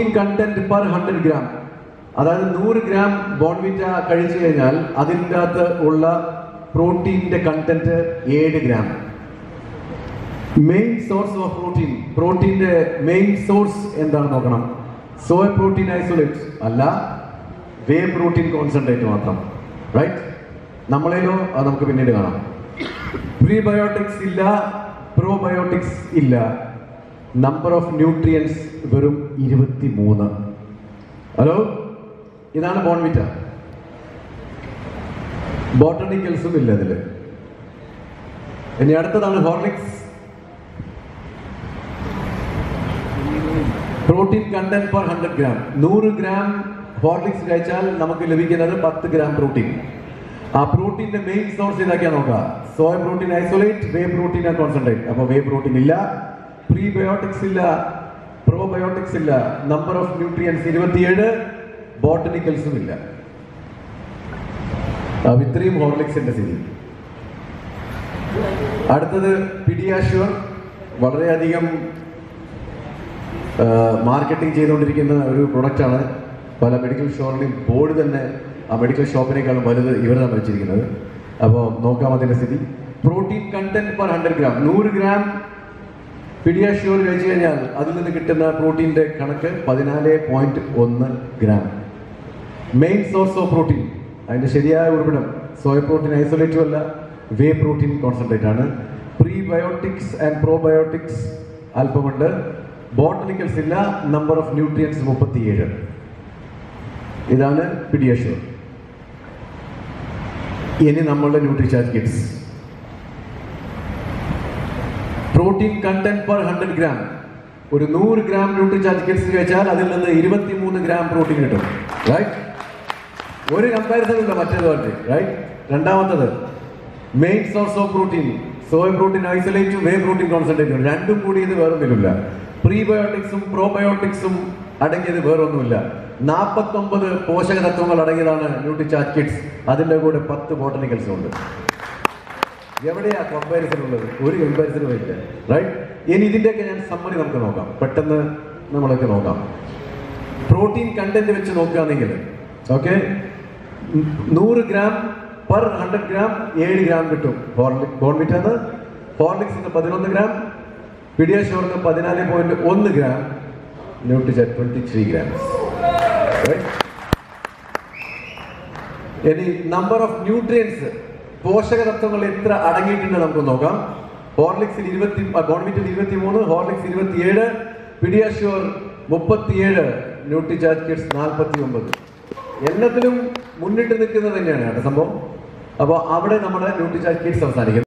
protein content per hundred gram അതായത് നൂറ് ഗ്രാം ബോൺവിറ്റ കഴിച്ചു കഴിഞ്ഞാൽ അതിൻ്റെ അകത്ത് ഉള്ള പ്രോട്ടീന്റെ കണ്ടന്റ് ഏഴ് gram main source of protein പ്രോട്ടീന്റെ മെയിൻ സോഴ്സ് എന്താണ് നോക്കണം സോയ പ്രോട്ടീൻ ഐസൊലേറ്റ് അല്ല വേ പ്രോട്ടീൻ കോൺസെൻട്രേറ്റ് മാത്രം റൈറ്റ് നമ്മളേലോ അത് നമുക്ക് പിന്നീട് കാണാം പ്രീബയോട്ടിക്സ് ഇല്ല പ്രോബയോട്ടിക്സ് ഇല്ല നമ്പർ ഓഫ് ന്യൂട്രിയൻസ് വെറും ഇരുപത്തി മൂന്ന് ഹലോ ഇതാണ് ബോൺവിറ്റ ബോട്ടണിക്കൽസും ഇല്ല ഇതില് ഇനി അടുത്തതാണ് Horlicks protein content per hundred gram നൂറ് ഗ്രാം ഹോർലിക്സ് കഴിച്ചാൽ നമുക്ക് ലഭിക്കുന്നത് പത്ത് ഗ്രാം പ്രോട്ടീൻ ആ പ്രോട്ടീന്റെ മെയിൻ സോഴ്സ് ഇതൊക്കെയാ നോക്കുക soya protein isolate whey protein concentrate അപ്പൊ വേ പ്രോട്ടീൻ ഇല്ല പ്രീബയോട്ടിക്സ് ഇല്ല പ്രോബയോട്ടിക്സ് ഇല്ല നമ്പർ ഓഫ് ന്യൂട്രിയൻസ് ഇരുപത്തിയേഴ് ബോട്ടണിക്കൽസും ഇല്ല അപ്പൊ ഇത്രയും ഹോർലിക്സിന്റെ സ്ഥിതി അടുത്തത് പിഡിയാഷ്യൂർ വളരെയധികം മാർക്കറ്റിംഗ് ചെയ്തുകൊണ്ടിരിക്കുന്ന ഒരു പ്രൊഡക്റ്റാണ് പല മെഡിക്കൽ ഷോപ്പിലും ബോർഡ് തന്നെ ആ മെഡിക്കൽ ഷോപ്പിനേക്കാളും വലുത് ഇവരാണ് വെച്ചിരിക്കുന്നത് അപ്പോൾ നോക്കാം അതിന്റെ സ്ഥിതി protein content per hundred gram നൂറ് ഗ്രാം പിഡിയാഷ്യൂർ കഴിച്ചു കഴിഞ്ഞാൽ അതിൽ നിന്ന് കിട്ടുന്ന പ്രോട്ടീന്റെ കണക്ക് പതിനാല് പോയിന്റ് ഒന്ന് gram main source of protein അതിന്റെ ശരിയായ ഉറവിടം സോയ പ്രോട്ടീൻ ഐസൊലേറ്റും അല്ല വേ പ്രോട്ടീൻ കോൺസെൻട്രേറ്റ് ആണ് പ്രീബയോട്ടിക്സ് ആൻഡ് പ്രോബയോട്ടിക്സ് അല്പമുണ്ട് ബോട്ടണിക്കൽസ് ഇല്ല നമ്പർ ഓഫ് ന്യൂട്രിയൻസ് മുപ്പത്തിയേഴ് ഇതാണ് പിഡിയഷ്യൂർ ഇനി നമ്മളുടെ Nutricharge kids protein content per hundred gram ഒരു നൂറ് ഗ്രാം ന്യൂട്രിചാർജ് കിഡ്സ് കഴിച്ചാൽ അതിൽ നിന്ന് ഇരുപത്തിമൂന്ന് ഗ്രാം പ്രോട്ടീൻ കിട്ടും റൈറ്റ് ഒരു കമ്പാരിസൺ ഇല്ല മറ്റേതുമായിട്ട് റൈറ്റ് രണ്ടാമത്തത് main source of protein soya protein ഐസൊലേറ്റും വേ പ്രോട്ടീൻ കോൺസെൻട്രേറ്റും രണ്ടും കൂടി ഇത് വേറൊന്നില്ല പ്രീബയോട്ടിക്സും പ്രോബയോട്ടിക്സും അടങ്ങിയത് വേറൊന്നുമില്ല നാൽപ്പത്തൊമ്പത് പോഷക തത്വങ്ങൾ അടങ്ങിയതാണ് ന്യൂട്രിചാർജ് കിഡ്സ് അതിന്റെ കൂടെ പത്ത് ബോട്ടണിക്കൽസും ഉണ്ട് എവിടെയാ കമ്പാരിസൺ ഉള്ളത് ഒരു കമ്പാരിസണും ഇല്ല റൈറ്റ് ഇനി ഇതിന്റെയൊക്കെ ഞാൻ സമ്മറി നമുക്ക് നോക്കാം പെട്ടെന്ന് നമ്മളൊക്കെ നോക്കാം പ്രോട്ടീൻ കണ്ടന്റ് വെച്ച് നോക്കുകയാണെങ്കിൽ ഓക്കെ നൂറ് ഗ്രാം പെർ ഹൺഡ്രഡ് ഗ്രാം ഏഴ് ഗ്രാം കിട്ടും ബോൺവിറ്റാന്ന് ഹോർലിക്സിന് പതിനൊന്ന് ഗ്രാം പിഡിയാഷോറിന് പതിനാല് പോയിന്റ് ഒന്ന് ഗ്രാം ന്യൂട്രിജൻ ട്വന്റി ത്രീ ഗ്രാംസ് ഇനി നമ്പർ ഓഫ് ന്യൂട്രിയൻസ് പോഷക തത്വങ്ങൾ എത്ര അടങ്ങിയിട്ടുണ്ട് നമുക്ക് നോക്കാം ഹോർലിക്സിൽ ഇരുപത്തി ബോൺവിറ്റിൽ ഇരുപത്തി മൂന്ന് ഹോർലിക്സ് ഇരുപത്തിയേഴ് പിഡിയാഷ്യൂർ മുപ്പത്തിയേഴ് ന്യൂട്രിചാർജ് കിഡ്സ് നാൽപ്പത്തി ഒമ്പത് എല്ലാത്തിലും മുന്നിട്ട് നിൽക്കുന്നത് തന്നെയാണ് കേട്ടോ സംഭവം അപ്പോൾ അവിടെ നമ്മുടെ ന്യൂട്രിചാർജ് കിഡ്സ് അവസാനിക്കുന്നത്